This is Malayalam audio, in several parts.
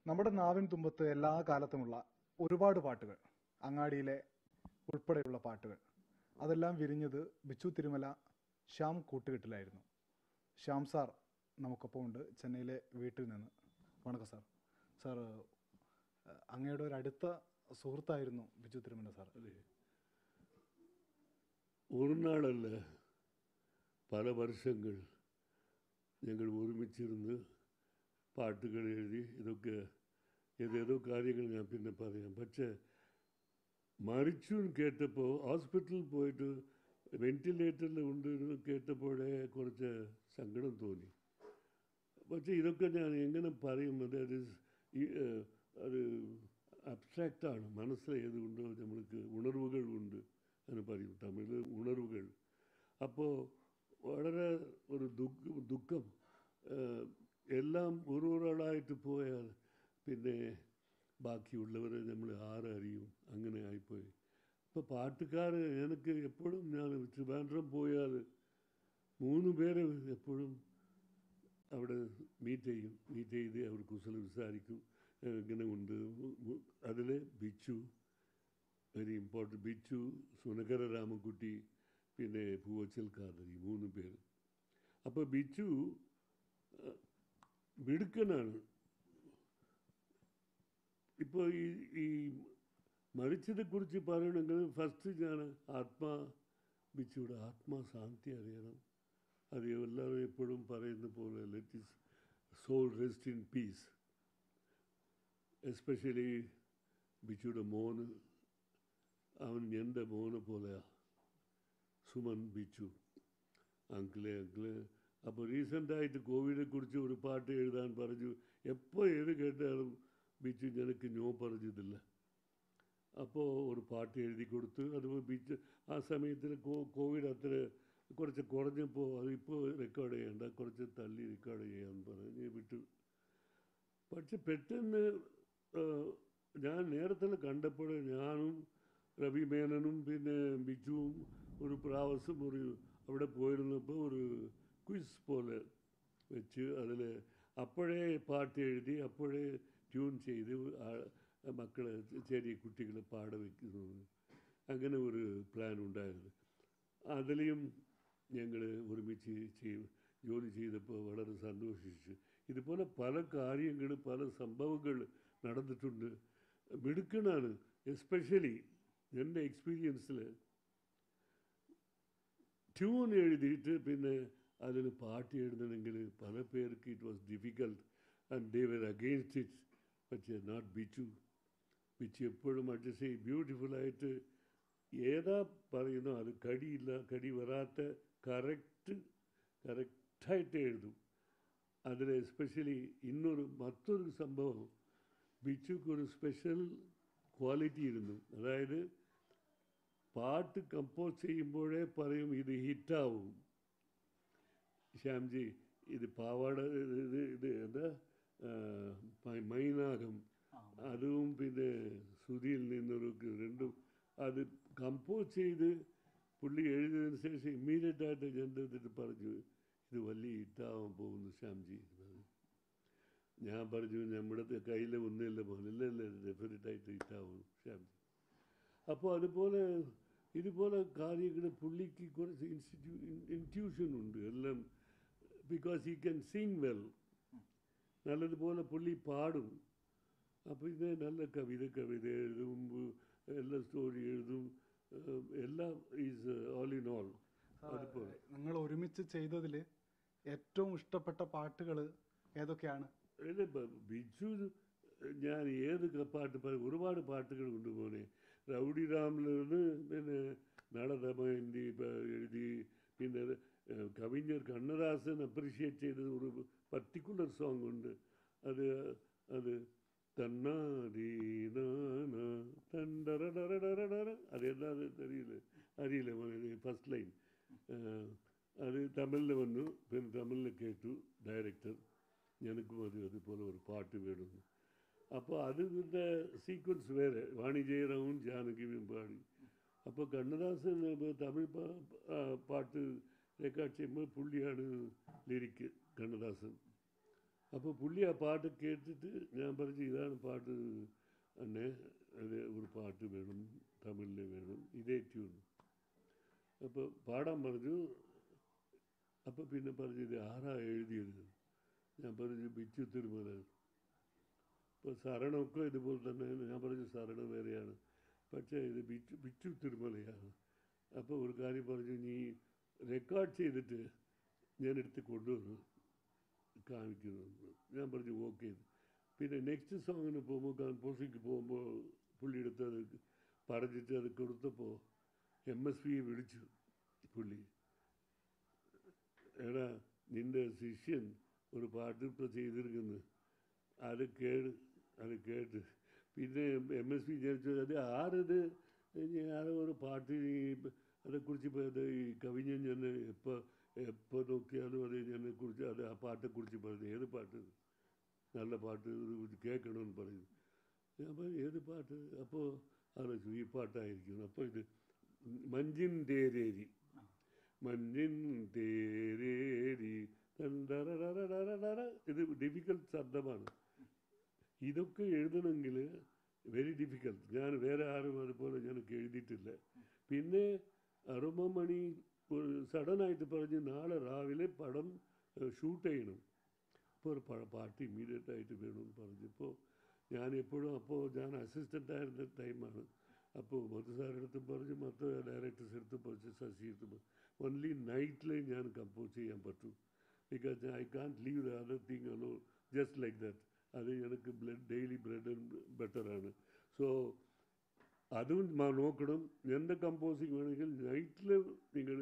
നമ്മുടെ നാവിൻ തുമ്പത്ത് എല്ലാ കാലത്തുമുള്ള ഒരുപാട് പാട്ടുകൾ അങ്ങാടിയിലെ ഉൾപ്പെടെയുള്ള പാട്ടുകൾ അതെല്ലാം വിരിഞ്ഞത് ബിച്ചു തിരുമല ശ്യാം കൂട്ടുകെട്ടിലായിരുന്നു ശ്യാം സാർ നമുക്കൊപ്പം ഉണ്ട് ചെന്നൈയിലെ വീട്ടിൽ നിന്ന് വണക്കം സാർ സാർ ഏഹ്, അങ്ങയുടെ ഒരു അടുത്ത സുഹൃത്തായിരുന്നു ബിച്ചു തിരുമല സാർ ഒരു നാളല്ല പല വർഷങ്ങൾ ഞങ്ങൾ ഒരുമിച്ചിരുന്ന് പാട്ടുകൾ എഴുതി ഇതൊക്കെ ഏതേതോ കാര്യങ്ങൾ ഞാൻ പിന്നെ പറയാം പക്ഷേ മരിച്ചു എന്ന് കേട്ടപ്പോൾ ഹോസ്പിറ്റലിൽ പോയിട്ട് വെന്റിലേറ്ററിൽ ഉണ്ട് എന്ന് കേട്ടപ്പോഴേ കുറച്ച് സങ്കടം തോന്നി പക്ഷേ ഇതൊക്കെ ഞാൻ എങ്ങനെ പറയും അതായത് ഈ ഏഹ്, അത് അബ്സ്ട്രാക്റ്റാണ് മനസ്സിലേതുകൊണ്ടോ നമ്മൾക്ക് ഉണർവുകൾ ഉണ്ട് എന്ന് പറയും തമിഴ് ഉണർവുകൾ അപ്പോൾ വളരെ ഒരു ദുഃഖ ദുഃഖം ഏഹ്, എല്ലാം ഒരു ഒരാളായിട്ട് പോയാൽ പിന്നെ ബാക്കിയുള്ളവരെ നമ്മൾ ആരറിയും അങ്ങനെ ആയിപ്പോയി ഇപ്പോൾ പാട്ടുകാർ എനിക്ക് എപ്പോഴും ഞാൻ ട്രിവാൻഡ്രം പോയാൽ മൂന്ന് പേരെ എപ്പോഴും അവിടെ മീറ്റ് ചെയ്യും മീറ്റ് ചെയ്ത് അവർ കുശലം വിസാരിക്കും ഏഹ് ഇങ്ങനെ ഉണ്ട് അതിൽ ബിച്ചു വെരി ഇമ്പോർട്ടൻറ്റ് ബിച്ചു സുനകര രാമൻകുട്ടി പിന്നെ പൂവച്ചൽ കാതറി മൂന്ന് പേര് അപ്പോൾ ബിച്ചു ഏഹ്, മിടുക്കനാണ് ഇപ്പോൾ ഈ ഈ മരിച്ചതെക്കുറിച്ച് പറയണമെങ്കിൽ ഫസ്റ്റ് ഞാൻ ആത്മാ ബിച്ചുയുടെ ആത്മാശാന്തി അറിയണം അത് എല്ലാവരും എപ്പോഴും പറയുന്ന പോലെ let his soul rest in peace especially ബിച്ചുയുടെ മോന് അവൻ എൻ്റെ മോനെ പോലെയാ സുമൻ ബിച്ചു അങ്കിളെ അങ്കിള് അപ്പോൾ റീസെൻ്റായിട്ട് കോവിഡിനെ കുറിച്ച് ഒരു പാട്ട് എഴുതാൻ പറഞ്ഞു എപ്പോൾ ഏത് കേട്ടാലും ബിച്ചു എനിക്ക് നോ പറഞ്ഞതില്ല അപ്പോൾ ഒരു പാട്ട് എഴുതി കൊടുത്തു അതുപോലെ ബീച്ച് ആ സമയത്തിൽ കോ കോവിഡ് അത്ര കുറച്ച് കുറഞ്ഞപ്പോൾ അതിപ്പോൾ റെക്കോർഡ് ചെയ്യണ്ട കുറച്ച് തള്ളി റെക്കോർഡ് ചെയ്യാമെന്ന് പറഞ്ഞ് വിട്ടു പക്ഷെ പെട്ടെന്ന് ആ, ഞാൻ നേരത്തെ കണ്ടപ്പോൾ ഞാനും രവി മേനനും പിന്നെ ബിജുവും ഒരു പ്രാവശ്യം ഒരു അവിടെ പോയിരുന്നപ്പോൾ ഒരു ക്വിസ് പോലെ വെച്ച് അതിൽ അപ്പോഴേ പാട്ട് എഴുതി അപ്പോഴേ ട്യൂൺ ചെയ്ത് ആ- മക്കളെ ചെറിയ കുട്ടികളെ പാട വയ്ക്കുന്നു അങ്ങനെ ഒരു പ്ലാൻ ഉണ്ടായിരുന്നു അതിലെയും ഞങ്ങൾ ഒരുമിച്ച് ചെയ്- ജോലി ചെയ്തപ്പോൾ വളരെ സന്തോഷിച്ചു ഇതുപോലെ പല കാര്യങ്ങൾ പല സംഭവങ്ങൾ നടന്നിട്ടുണ്ട് മിടുക്കനാണ് എസ്പെഷ്യലി എൻ്റെ എക്സ്പീരിയൻസിൽ ട്യൂൺ എഴുതിയിട്ട് പിന്നെ അതിന് പാട്ട് എഴുതണമെങ്കിൽ പല പേർക്ക് it was difficult and they were against it പക്ഷേ നോട്ട് ബിച്ചു ബിച്ചു എപ്പോഴും അഡ്ജസ്റ്റ് ചെയ്യും ബ്യൂട്ടിഫുള്ളായിട്ട് ഏതാ പറയുന്നോ അത് കടിയില്ല കടി വരാത്ത കറക്റ്റ് കറക്റ്റായിട്ട് എഴുതും അതിൽ എസ്പെഷ്യലി ഇന്നൊരു മറ്റൊരു സംഭവം ബിച്ചുക്ക് ഒരു സ്പെഷ്യൽ ക്വാളിറ്റി ഇരുന്നു അതായത് പാട്ട് കമ്പോസ് ചെയ്യുമ്പോഴേ പറയും ഇത് ഹിറ്റാവും ശ്യാംജി ഇത് പാവാട ഇത് ഇത് ഇത് എന്താ ആ, മൈ- മൈനാകം അതും പിന്നെ സുധിയിൽ നിന്നൊരു രണ്ടും അത് കമ്പോസ് ചെയ്ത് പുള്ളി എഴുതിയതിന് ശേഷം ഇമ്മീഡിയറ്റ് ആയിട്ട് എൻ്റെ അടുത്ത് പറഞ്ഞു ഇത് വലിയ ഹിറ്റാവാൻ പോകുന്നു ശ്യാംജി എന്നത്. ഞാൻ പറഞ്ഞു നമ്മുടെ കയ്യിൽ ഒന്നുമില്ല പോലെ ഇല്ല ഇല്ല ഡെഫിനറ്റ് ആയിട്ട് ഹിറ്റാവും ശ്യാംജി അപ്പോൾ അതുപോലെ ഇതുപോലെ കാര്യങ്ങൾ പുള്ളിക്ക് കുറച്ച് ഇൻസ്റ്റിറ്റ്യൂ ഇൻറ്റ്യൂഷൻ ഉണ്ട് എല്ലാം because he can sing well നല്ലതുപോലെ പുള്ളി പാടും അപ്പോൾ ഇത് നല്ല കവിത കവിത എഴുതും എല്ലാ സ്റ്റോറി എഴുതും ഏഹ് എല്ലാം ഈസ് ഓൾ ഇൻ ഓൾ അതുപോലെ നിങ്ങൾ ഒരുമിച്ച് ചെയ്തതിൽ ഏറ്റവും ഇഷ്ടപ്പെട്ട പാട്ടുകൾ ഏതൊക്കെയാണ് അല്ല, ബ- ബിജു ഞാൻ ഏത് ക- പാട്ട് പറയും ഒരുപാട് പാട്ടുകൾ ഉണ്ട് മോനെ റൗഡി റാമിൽ നിന്ന് പിന്നെ നടതമയന്തി എഴുതി പിന്നെ ഏഹ്, കവിஞർ കണ്ണദാസൻ അപ്രീഷിയേറ്റ് ചെയ്തത് ഒരു പർട്ടിക്കുലർ സോങ് ഉണ്ട് അത് അത് തന്നാദീനാന തണ്ടറടറടറടറ അതെന്താന്ന് അറിയില്ല അറിയില്ല മോനെ ഫസ്റ്റ് ലൈൻ അത് തമിഴിൽ വന്നു പിന്നെ തമിഴിൽ കേട്ടു ഡയറക്ടർ എനിക്കും അത് അതുപോലെ ഒരു പാട്ട് വേണമെന്ന് അപ്പോൾ അതിൻ്റെ സീക്വൻസ് വേറെ വാണി ജയറാമും ജാനകിയും പാടി അപ്പോൾ കണ്ണദാസൻ ഇപ്പൊ തമിഴ് പാ- ആ, പാട്ട് റെക്കോർഡ് ചെയ്യുമ്പോൾ പുള്ളിയാണ് ലിരിക്ക് കണ്ണദാസൻ അപ്പോൾ പുള്ളി ആ പാട്ട് കേട്ടിട്ട് ഞാൻ പറഞ്ഞു ഇതാണ് പാട്ട് തന്നെ അത് ഒരു പാട്ട് വേണം തമിഴിൽ വേണം ഇതേ ട്യൂൺ അപ്പോൾ പാടാൻ പറഞ്ഞു അപ്പോൾ പിന്നെ പറഞ്ഞു ഇത് ആരാ എഴുതിയത് ഞാൻ പറഞ്ഞു ബിച്ചു തിരുമല ഇപ്പോൾ ശരണമൊക്കെ ഇതുപോലെ തന്നെ ഞാൻ പറഞ്ഞു ശരണം വേറെയാണ് പക്ഷേ ഇത് ബിച്ചു ബിച്ചു തിരുമലയാണ് അപ്പോൾ ഒരു കാര്യം പറഞ്ഞു നീ റെക്കോർഡ് ചെയ്തിട്ട് ഞാൻ എടുത്ത് കൊണ്ടുവന്നു കാണിക്കുന്നു ഞാൻ പറഞ്ഞു ഓക്കെ പിന്നെ നെക്സ്റ്റ് സോങ്ങിന് പോകുമ്പോൾ കമ്പോസിക്ക് പോകുമ്പോൾ പുള്ളി എടുത്ത് അത് പറഞ്ഞിട്ട് അത് കൊടുത്തപ്പോൾ എം എസ് വിയെ വിളിച്ചു പുള്ളി എടാ നിന്റെ ശിഷ്യൻ ഒരു പാട്ട് ഇപ്പോൾ ചെയ്തിരിക്കുന്നു അത് കേട് അത് കേട്ട് പിന്നെ എം എസ് പി വിചാരിച്ചു അത് ആരത് ഇനി ആരോ ഒരു പാട്ട് ഈ അതേക്കുറിച്ച് ഇപ്പോൾ അത് ഈ കവിഞ്ഞൻ ഞാൻ എപ്പോൾ എപ്പോൾ നോക്കിയാലും അത് എന്നെ കുറിച്ച് അത് ആ പാട്ടെക്കുറിച്ച് പറഞ്ഞു ഏത് പാട്ട് നല്ല പാട്ട് ഇത് കേൾക്കണമെന്ന് പറയുന്നു ഞാൻ പറഞ്ഞു ഏത് പാട്ട് അപ്പോൾ ആലോചിച്ചു ഈ പാട്ടായിരിക്കും അപ്പോൾ ഇത് മഞ്ചിൻ തേരേരി മഞ്ഞിൻ തേരേരി തണ്ടററററററ. ഇത് ഡിഫിക്കൽട്ട് ശബ്ദമാണ് ഇതൊക്കെ എഴുതണമെങ്കിൽ വെരി ഡിഫിക്കൽട്ട് ഞാൻ വേറെ ആരും അതുപോലെ ഞാനൊക്കെ എഴുതിയിട്ടില്ല പിന്നെ അറുമമണി ഒരു സഡനായിട്ട് പറഞ്ഞ് നാളെ രാവിലെ പടം ഷൂട്ട് ചെയ്യണം അപ്പോൾ ഒരു പ- പാട്ട് ഇമ്മീഡിയറ്റ് ആയിട്ട് വേണമെന്ന് പറഞ്ഞപ്പോൾ ഞാൻ എപ്പോഴും അപ്പോൾ ഞാൻ അസിസ്റ്റൻ്റ് ആയിരുന്ന ടൈമാണ് അപ്പോൾ മധു സാറിനടുത്ത് പറഞ്ഞു മറ്റു ഡയറക്ടേഴ്സ് എടുത്ത് പറഞ്ഞു ശശി എടുത്ത് പറഞ്ഞു ഓൺലി നൈറ്റിലേ ഞാൻ കമ്പോസ് ചെയ്യാൻ പറ്റൂ because I can't leave the other thing allow just like that അത് എനിക്ക് ബ്ലഡ് ഡെയിലി ബ്രെഡ് ആൻഡ് ബെറ്ററാണ് സോ അതും മ- നോക്കണം എൻ്റെ കമ്പോസിങ് വേണമെങ്കിൽ നൈറ്റിൽ നിങ്ങൾ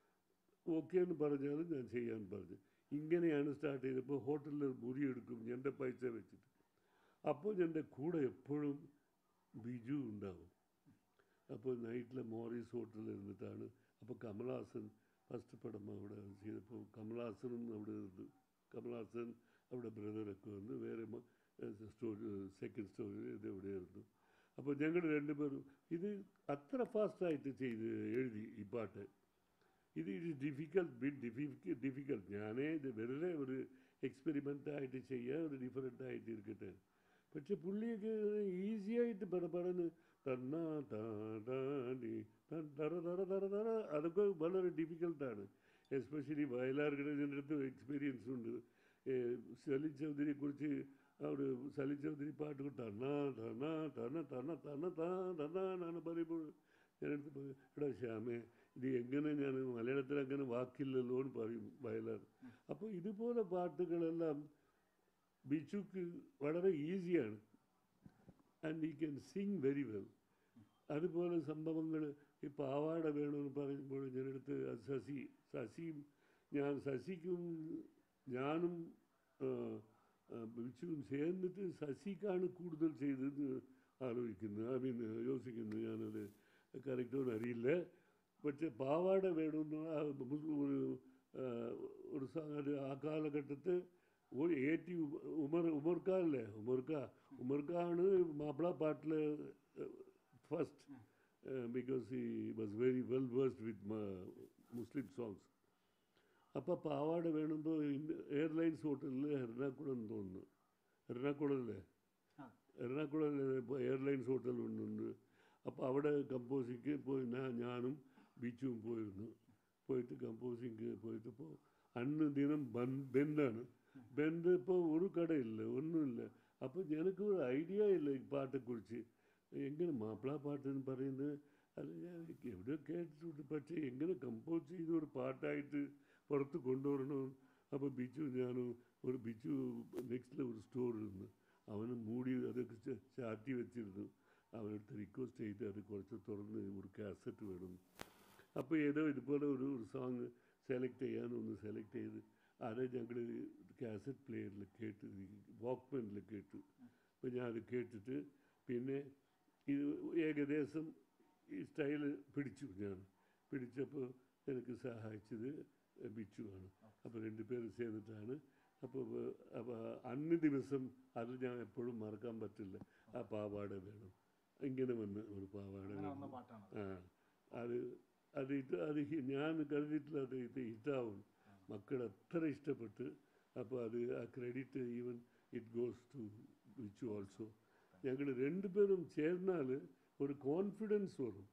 ഓക്കെ എന്ന് പറഞ്ഞാൽ ഞാൻ ചെയ്യാൻ പറഞ്ഞു ഇങ്ങനെയാണ് സ്റ്റാർട്ട് ചെയ്തപ്പോൾ ഹോട്ടലിൽ മുറി എടുക്കും എൻ്റെ പൈസ വെച്ചിട്ട് അപ്പോൾ എൻ്റെ കൂടെ എപ്പോഴും ബിജു ഉണ്ടാവും അപ്പോൾ നൈറ്റിലെ മോറീസ് ഹോട്ടലിൽ ഇരുന്നിട്ടാണ് അപ്പോൾ കമലഹാസൻ ഫസ്റ്റ് പടം അവിടെ ചെയ്തപ്പോൾ കമലഹാസനും അവിടെ ഇരുന്നു കമലഹാസൻ അവിടെ ബ്രദറൊക്കെ വന്ന് വേറെ സ്റ്റോറി സെക്കൻഡ് സ്റ്റോറി ഇത് എവിടെയായിരുന്നു അപ്പോൾ ഞങ്ങൾ രണ്ടുപേരും ഇത് അത്ര ഫാസ്റ്റായിട്ട് ചെയ്ത് എഴുതി ഈ പാട്ട് ഇത് ഇത് ഡിഫിക്കൽട്ട് ബിറ്റ് ഡിഫിക്ക ഡിഫിക്കൽട്ട് ഞാനേ ഇത് വെറുതെ ഒരു എക്സ്പെരിമെൻ്റ് ആയിട്ട് ചെയ്യുക ഒരു ഡിഫറെൻ്റ് ആയിട്ട് ഇരിക്കട്ടെ പക്ഷെ പുള്ളിയൊക്കെ ഈസി ആയിട്ട് പട പടന്ന് തന്നാ താ താ ഡി തൻ തറ തറ തറ തറ അതൊക്കെ വളരെ ഡിഫിക്കൽട്ടാണ് എസ്പെഷ്യലി വയലാർ ഗണേശൻ്റെ അടുത്ത് എക്സ്പീരിയൻസ് ഉണ്ട് ഏ, സലിൽ ചൗധരിയെ കുറിച്ച് അവിടെ സലിൽ ചൗധരി പാട്ട് തന്നാ തന്നാ തന്ന തന്ന തന്ന താ തന്നാ എന്നാണ് പറയുമ്പോൾ ഞാനെടുത്ത് പറയും എടാ ശ്യാമേ ഇത് എങ്ങനെ ഞാൻ മലയാളത്തിൽ അങ്ങനെ വാക്കില്ലല്ലോ എന്ന് പറയും വയലാർ അപ്പോൾ ഇതുപോലെ പാട്ടുകളെല്ലാം ബിച്ചുക്ക് വളരെ ഈസിയാണ് ആൻഡ് ഈ ക്യാൻ സിങ് വെരി വെൽ അതുപോലെ സംഭവങ്ങൾ ഈ പാവാട വേണമെന്ന് പറയുമ്പോൾ ഞാനെടുത്ത് അത് ശശി ശശിയും ഞാൻ ശശിക്കും ഞാനും ആ, ആ, ബിച്ചുവും ചേർന്നിട്ട് ശശിക്കാണ് കൂടുതൽ ചെയ്തത് ആലോചിക്കുന്നത് ഐ മീൻ യോസിക്കുന്നത് ഞാനത് കറക്റ്റോന്ന് അറിയില്ല പക്ഷെ പാവാട വേണമെന്ന് ആ മുസ് ഒരു ആ, ഒരു സ- അത് ആ കാലഘട്ടത്തിൽ ഒരു ഏറ്റി ഉമ- ഉമർ ഉമർക്ക അല്ലേ ഉമർക്ക ഉമർക്കാണ് മാപ്പിള പാട്ടിൽ first because he was very well versed with Muslim songs അപ്പോൾ പാവാട വേണമെമ്പോൾ എയർലൈൻസ് ഹോട്ടലിൽ എറണാകുളം തോന്നുന്നു എറണാകുളമല്ലേ ആ. എറണാകുളം ഇപ്പോൾ എയർലൈൻസ് ഹോട്ടൽ ഉണ്ട് അപ്പോൾ അവിടെ കമ്പോസിങ് പോയി ഞാൻ ഞാനും ബീച്ചും പോയിരുന്നു പോയിട്ട് കമ്പോസിങ് പോയിട്ടപ്പോൾ അന്ന് ദിനം ബന്ദ് ബെന്താണ് ബെന്ത് ഇപ്പോൾ ഒരു കടയില്ല ഒന്നുമില്ല അപ്പോൾ എനിക്ക് ഒരു ഐഡിയ ഇല്ല ഈ പാട്ടെക്കുറിച്ച് എങ്ങനെ മാപ്പിള പാട്ട് എന്ന് പറയുന്നത് അത് ഞാൻ എവിടെയോ കേട്ടിട്ടുണ്ട് പക്ഷേ എങ്ങനെ കമ്പോസ് ചെയ്ത് ഒരു പാട്ടായിട്ട് പുറത്ത് കൊണ്ടുവരണം അപ്പോൾ ബിജു ഞാനും ഒരു ബിജു നെക്സ്റ്റിൽ ഒരു സ്റ്റോർ ഇരുന്നു അവന് മൂടി അതൊക്കെ ച- ചാറ്റി വെച്ചിരുന്നു അവനടുത്ത് റിക്വസ്റ്റ് ചെയ്ത് അത് കുറച്ച് തുറന്ന് ഒരു കാസറ്റ് വേണം അപ്പോൾ ഏതോ ഇതുപോലെ ഒരു ഒരു സോങ് സെലക്ട് ചെയ്യാനൊന്ന് സെലക്ട് ചെയ്ത് അത് ഞങ്ങൾ കാസറ്റ് പ്ലെയറിൽ കേട്ട് വാക്ക്മാനിൽ കേട്ടു അപ്പോൾ ഞാൻ അത് കേട്ടിട്ട് പിന്നെ ഇത് ഏകദേശം ഈ സ്റ്റൈല് പിടിച്ചു ഞാൻ പിടിച്ചപ്പോൾ എനിക്ക് സഹായിച്ചത് ബിച്ചുവാണ് അപ്പോൾ രണ്ടുപേരും ചേർന്നിട്ടാണ് അപ്പോൾ അപ്പോൾ അന്ന് ദിവസം അത് ഞാൻ എപ്പോഴും മറക്കാൻ പറ്റില്ല ആ പാവാട വേണം ഇങ്ങനെ വന്ന് ഒരു പാവാട അങ്ങനെ വന്ന വേണം പാട്ടാണ് ആ അത് അത് ഇത് അത് ഹി- ഞാൻ കരുതിയിട്ടില്ല അത് ഇത് ഹിറ്റാവും മക്കൾ അത്ര ഇഷ്ടപ്പെട്ട് അപ്പോൾ അത് ആ credit even it goes to Vichu also ഞങ്ങൾ രണ്ടുപേരും ചേർന്നാൽ ഒരു കോൺഫിഡൻസ് വരും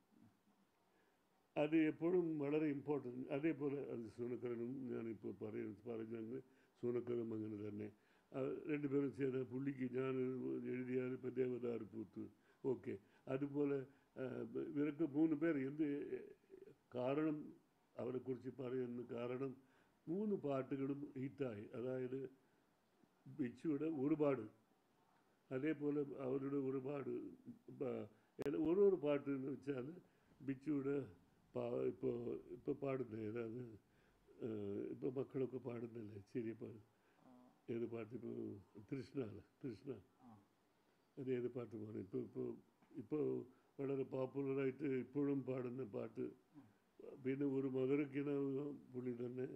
അത് എപ്പോഴും വളരെ ഇമ്പോർട്ടൻറ്റ് അതേപോലെ അത് സൂനക്കരനും ഞാനിപ്പോൾ പറയ പറഞ്ഞെങ്കിൽ സൂനക്കരും അങ്ങനെ തന്നെ ആ, രണ്ടുപേരും ചേർന്ന് പുള്ളിക്ക് ഞാൻ എഴുതിയാൽ ഇപ്പോൾ ദേവദാർ പൂത്ത് ഓക്കെ അതുപോലെ ആ, ഇവരൊക്കെ മൂന്ന് പേർ എന്ത് കാരണം അവരെക്കുറിച്ച് പറയുന്ന കാരണം മൂന്ന് പാട്ടുകളും ഹിറ്റായി അതായത് ബിച്ചുവിടെ ഒരുപാട് അതേപോലെ അവരുടെ ഒരുപാട് പ- എല്ലാ- ഓരോരോ പാട്ട് എന്ന് വെച്ചാൽ ബിച്ചുവിടെ പാ ഇപ്പോൾ ഇപ്പോൾ പാടുന്ന ഏതാണ് ഇപ്പോൾ മക്കളൊക്കെ പാടുന്നില്ലേ ശരി പാട് ഏത് പാട്ട് ഇപ്പോൾ തൃഷ്ണ അല്ല തൃഷ്ണ അത് ഏത് പാട്ട് പാടും ഇപ്പോൾ ഇപ്പോൾ ഇപ്പോൾ വളരെ പോപ്പുലറായിട്ട് ഇപ്പോഴും പാടുന്ന പാട്ട് പിന്നെ ഒരു മധുരക്കിണ പുള്ളി തന്നെ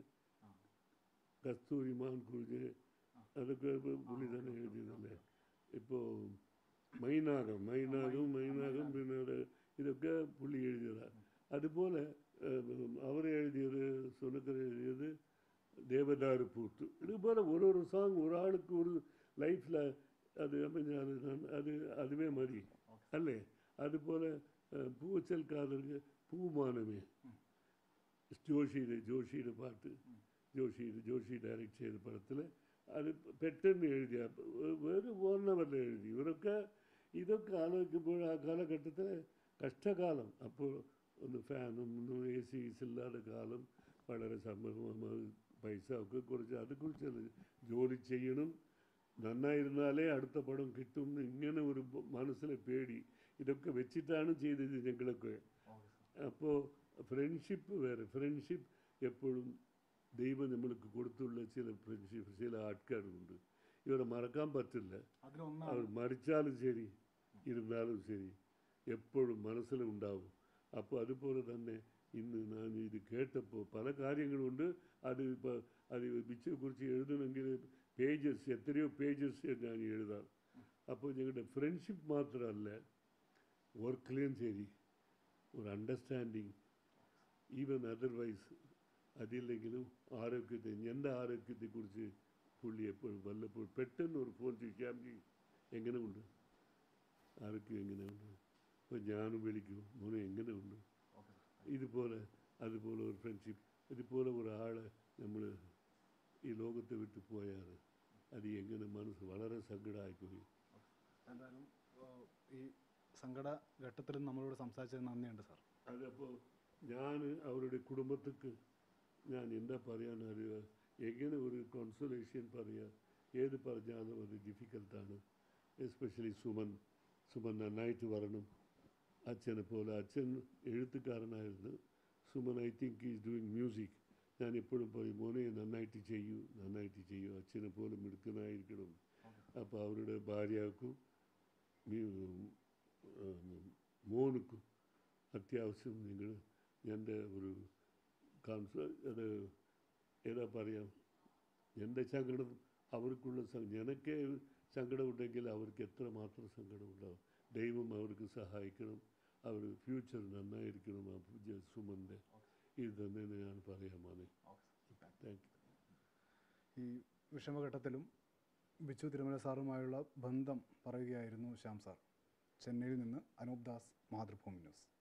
കസ്തൂരി മാൻ കുറിച്ച് അതൊക്കെ ഇപ്പൊ പുള്ളി തന്നെ എഴുതിയതല്ലേ ഇപ്പോൾ മൈനാകം മൈനാകം മൈനാകം പിന്നെ ഒരു ഇതൊക്കെ പുള്ളി എഴുതിയതാണ് അതുപോലെ അവർ എഴുതിയത് സുനക്കർ എഴുതിയത് ദേവദാരു പൂത്ത് ഇതുപോലെ ഓരോരോ സാങ് ഒരാൾക്ക് ഒരു ലൈഫിൽ അത് ഞാൻ അത് അതുവേ മതി അല്ലേ അതുപോലെ ഏഹ്, പൂച്ചൽ കാതർക്ക് പൂമാനമേ ജോഷിയുടെ ജോഷിയുടെ പാട്ട് ജോഷിയുടെ ജോഷി ഡയറക്റ്റ് ചെയ്ത പടത്തിൽ അത് പെട്ടെന്ന് എഴുതിയ വേറെ ഓർണമല്ല എഴുതി ഇവരൊക്കെ ഇതൊക്കെ ആലോചിക്കുമ്പോൾ ആ കാലഘട്ടത്തിൽ കഷ്ടകാലം അപ്പോൾ ഒന്ന് ഫാനും ഒന്നും എ സീസ് ഇല്ലാത്ത കാലം വളരെ സംഭവം പൈസ ഒക്കെ കുറിച്ച് അതെക്കുറിച്ച് ജോലി ചെയ്യണം നന്നായിരുന്നാലേ അടുത്ത പടം കിട്ടും എന്ന് ഇങ്ങനെ ഒരു മനസ്സിലെ പേടി ഇതൊക്കെ വെച്ചിട്ടാണ് ചെയ്തത് ഞങ്ങളൊക്കെ അപ്പോൾ ഫ്രണ്ട്ഷിപ്പ് വേറെ ഫ്രണ്ട്ഷിപ്പ് എപ്പോഴും ദൈവം നമ്മൾക്ക് കൊടുത്തുള്ള ചില ഫ്രണ്ട്ഷിപ്പ് ചില ആൾക്കാരുണ്ട് ഇവരെ മറക്കാൻ പറ്റില്ല അവർ അതിലൊന്നാണ് മരിച്ചാലും ശരി ഇരുന്നാലും ശരി എപ്പോഴും മനസ്സിലുണ്ടാവും അപ്പോൾ അതുപോലെ തന്നെ ഇന്ന് ഞാൻ ഇത് കേട്ടപ്പോൾ പല കാര്യങ്ങളുണ്ട് അത് ഇപ്പോൾ അത് ബിച്ചിനെക്കുറിച്ച് എഴുതണമെങ്കിൽ പേജസ് എത്രയോ പേജസ് ഞാൻ എഴുതാം അപ്പോൾ ഞങ്ങളുടെ ഫ്രണ്ട്ഷിപ്പ് മാത്രമല്ല വർക്കിലും ശരി ഒരു അണ്ടർസ്റ്റാൻഡിങ് ഈവൻ അതർവൈസ് അതില്ലെങ്കിലും ആരോഗ്യത്തെ എൻ്റെ ആരോഗ്യത്തെക്കുറിച്ച് പുള്ളി എപ്പോഴും വല്ലപ്പോഴും പെട്ടെന്ന് ഒരു ഫോൺ ചെയ്യാൻ എങ്ങനെ ഉണ്ട് ആരോഗ്യം എങ്ങനെയുണ്ട് അപ്പോൾ ഞാനും വിളിക്കും മോനെ എങ്ങനെയുണ്ട് ഇതുപോലെ അതുപോലെ ഒരു ഫ്രണ്ട്ഷിപ്പ് ഇതുപോലെ ഒരാളെ നമ്മൾ ഈ ലോകത്തെ വിട്ടു പോയാൽ അത് എങ്ങനെ മനസ്സ് വളരെ സങ്കടമായിപ്പോയി എന്തായാലും ഏഹ്, ഈ സങ്കട ഘട്ടത്തിലും നമ്മളോട് സംസാരിച്ചത് നന്ദിയുണ്ട് സാർ അതപ്പോൾ ഞാൻ അവരുടെ കുടുംബത്തിക്ക് ഞാൻ എന്താ പറയാൻ അറിയുക എങ്ങനെ ഒരു കോൺസൊലേഷൻ പറയുക ഏത് പറഞ്ഞാലും അത് ഡിഫിക്കൽട്ടാണ് എസ്പെഷ്യലി സുമൻ സുമൻ നന്നായിട്ട് വരണം അച്ഛനെ പോലെ അച്ഛൻ എഴുത്തുകാരനായിരുന്നു Suman I think is doing music ഞാൻ എപ്പോഴും പറയും മോനെ നന്നായിട്ട് ചെയ്യൂ നന്നായിട്ട് ചെയ്യൂ അച്ഛനെ പോലെ മിടുക്കനായിരിക്കണം അപ്പോൾ അവരുടെ ഭാര്യക്കും മീ- ഉം, മോനുക്കും അത്യാവശ്യം നിങ്ങൾ എൻ്റെ ഒരു കാൺസ അത് ഏതാ പറയാം എൻ്റെ സങ്കടം അവർക്കുള്ള സ- എനിക്ക് സങ്കടമുണ്ടെങ്കിൽ അവർക്ക് എത്ര മാത്രം സങ്കടം ഉണ്ടാവും ദൈവം അവർക്ക് സഹായിക്കണം അവർ ഫ്യൂച്ചർ നന്നായിരിക്കണം ആ ജ- സുമൻ്റെ ഇത് തന്നെ ഞാൻ പറയാൻ മോനെ താങ്ക് യു ഈ വിഷമഘട്ടത്തിലും ബിച്ചു തിരുമല സാറുമായുള്ള ബന്ധം പറയുകയായിരുന്നു ശ്യാം സാർ ചെന്നൈയിൽ നിന്ന് അനൂപ് ദാസ് മാതൃഭൂമി ന്യൂസ്